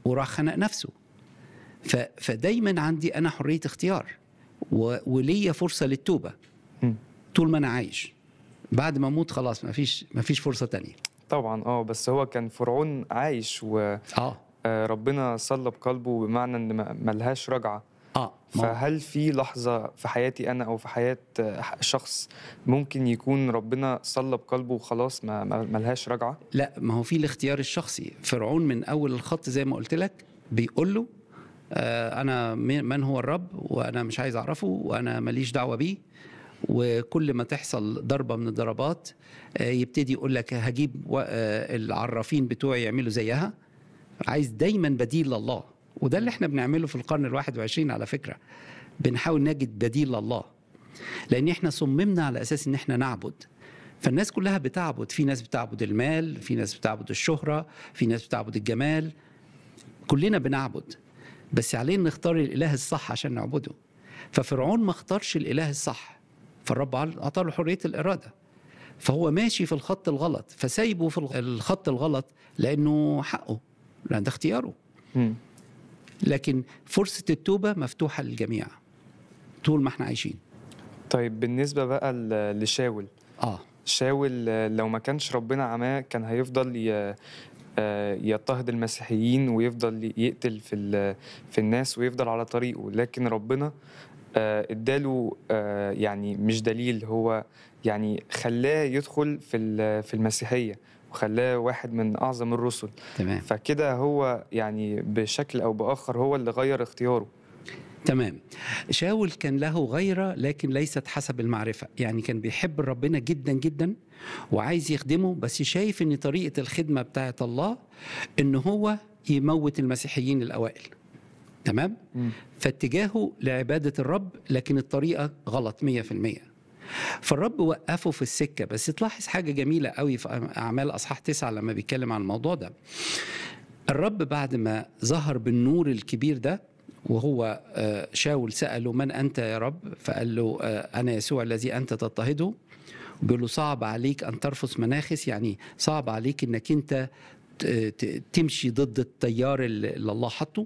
وراح خنق نفسه ف... فدايما عندي انا حريه اختيار و... وليا فرصه للتوبه مم. طول ما انا عايش بعد ما اموت خلاص ما فيش ما فيش فرصه تانية طبعا اه بس هو كان فرعون عايش اه وربنا صلب قلبه بمعنى ان ما- ملهاش رجعه اه ما هو- فهل في لحظة في حياتي أنا أو في حياة آه، شخص ممكن يكون ربنا صلب قلبه وخلاص ما ما- ملهاش رجعة؟ لا ما هو في الاختيار الشخصي فرعون من اول الخط زي ما قلت لك بيقول له آه انا مي- من هو الرب وانا مش عايز اعرفه وانا ماليش دعوه بيه وكل ما تحصل ضربه من الضربات آه يبتدي يقول لك هجيب و- آه العرافين بتوعي يعملوا زيها عايز دايما بديل لله وده اللي احنا بنعمله في القرن الواحد وعشرين على فكره بنحاول نجد بديل لله لان احنا صممنا على اساس ان احنا نعبد فالناس كلها بتعبد في ناس بتعبد المال في ناس بتعبد الشهرة في ناس بتعبد الجمال كلنا بنعبد بس علينا نختار الإله الصح عشان نعبده ففرعون ما اختارش الإله الصح فالرب أعطى له حرية الإرادة فهو ماشي في الخط الغلط فسايبه في الخط الغلط لأنه حقه لأن ده اختياره مم. لكن فرصة التوبة مفتوحة للجميع طول ما احنا عايشين طيب بالنسبة بقى ل- لشاول اه شاول آه، لو ما كانش ربنا عماه كان هيفضل ي- آه، يضطهد المسيحيين ويفضل يقتل في ال- في الناس ويفضل على طريقه لكن ربنا آه، اداله آه، يعني مش دليل هو يعني خلاه يدخل في ال- في المسيحية وخلاه واحد من أعظم الرسل تمام فكده هو يعني بشكل أو بآخر هو اللي غير اختياره تمام شاول كان له غيرة لكن ليست حسب المعرفة يعني كان بيحب ربنا جدا جدا وعايز يخدمه بس شايف ان طريقة الخدمة بتاعت الله ان هو يموت المسيحيين الأوائل تمام مم. فاتجاهه لعبادة الرب لكن الطريقة غلط مية في المية فالرب وقفه في السكة بس تلاحظ حاجة جميلة قوي في أعمال أصحاح تسعة لما بيتكلم عن الموضوع ده الرب بعد ما ظهر بالنور الكبير ده وهو آه، شاول سأله من أنت يا رب فقال له آه، أنا يسوع الذي أنت تضطهده بيقول له صعب عليك أن ترفض مناخس يعني صعب عليك أنك أنت ت- ت- تمشي ضد التيار اللي اللي الله حطه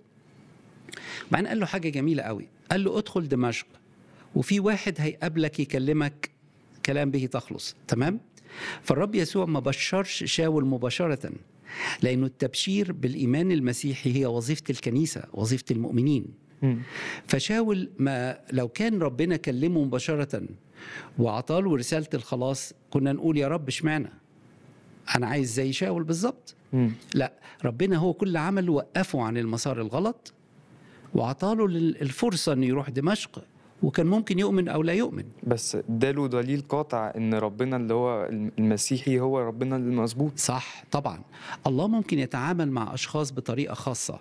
بعدين قال له حاجة جميلة قوي قال له ادخل دمشق وفي واحد هيقابلك يكلمك كلام به تخلص تمام فالرب يسوع ما بشرش شاول مباشرة لأنه التبشير بالإيمان المسيحي هي وظيفة الكنيسة وظيفة المؤمنين مم. فشاول ما لو كان ربنا كلمه مباشرة وعطاله رسالة الخلاص كنا نقول يا رب اشمعنى أنا عايز زي شاول بالظبط مم. لا ربنا هو كل عمل وقفه عن المسار الغلط وعطاله الفرصة أنه يروح دمشق وكان ممكن يؤمن أو لا يؤمن بس اداله دليل قاطع ان ربنا اللي هو المسيحي هو ربنا المظبوط صح طبعا الله ممكن يتعامل مع أشخاص بطريقة خاصة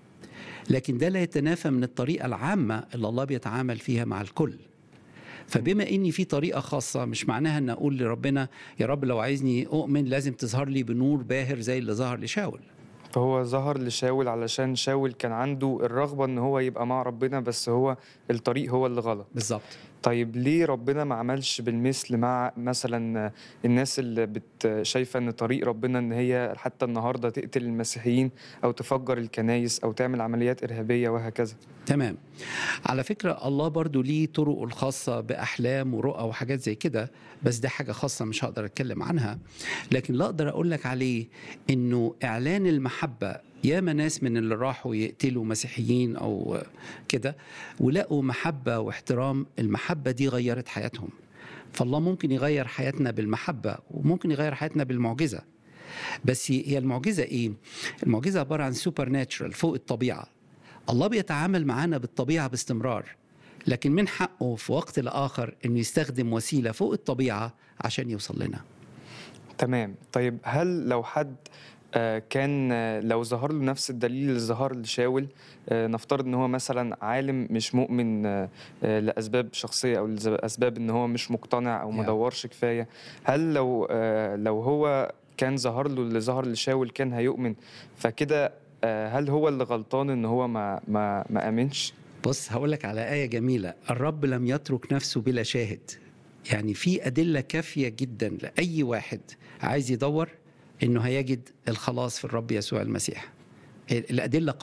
لكن ده لا يتنافى من الطريقة العامة اللي الله بيتعامل فيها مع الكل فبما اني في طريقه خاصه مش معناها ان اقول لربنا يا رب لو عايزني اؤمن لازم تظهر لي بنور باهر زي اللي ظهر لشاول فهو ظهر لشاول علشان شاول كان عنده الرغبة ان هو يبقى مع ربنا بس هو الطريق هو اللي غلط بالظبط طيب ليه ربنا ما عملش بالمثل مع مثلا الناس اللي بت شايفة ان طريق ربنا ان هي حتى النهاردة تقتل المسيحيين او تفجر الكنايس او تعمل عمليات ارهابية وهكذا تمام على فكرة الله برضو ليه طرقه الخاصة بأحلام ورؤى وحاجات زي كده بس ده حاجة خاصة مش هقدر أتكلم عنها لكن اللي أقدر أقول لك عليه إنه إعلان المحبة ياما ناس من اللي راحوا يقتلوا مسيحيين أو كده ولقوا محبة واحترام المحبة دي غيرت حياتهم فالله ممكن يغير حياتنا بالمحبة وممكن يغير حياتنا بالمعجزة بس هي المعجزة إيه؟ المعجزة عبارة عن سوبر ناتشرال فوق الطبيعة الله بيتعامل معانا بالطبيعة باستمرار لكن من حقه في وقت لآخر أنه يستخدم وسيلة فوق الطبيعة عشان يوصل لنا تمام طيب هل لو حد آه، كان آه، لو ظهر له نفس الدليل اللي ظهر لشاول آه، نفترض ان هو مثلا عالم مش مؤمن آه، آه، لاسباب شخصيه او لاسباب ان هو مش مقتنع او ما Yeah. دورش كفايه هل لو آه، لو هو كان ظهر له اللي ظهر لشاول كان هيؤمن فكده آه، هل هو اللي غلطان ان هو ما ما ما امنش بص هقول لك على آية جميلة الرب لم يترك نفسه بلا شاهد يعني في أدلة كافية جدا لأي واحد عايز يدور إنه هيجد الخلاص في الرب يسوع المسيح الأدلة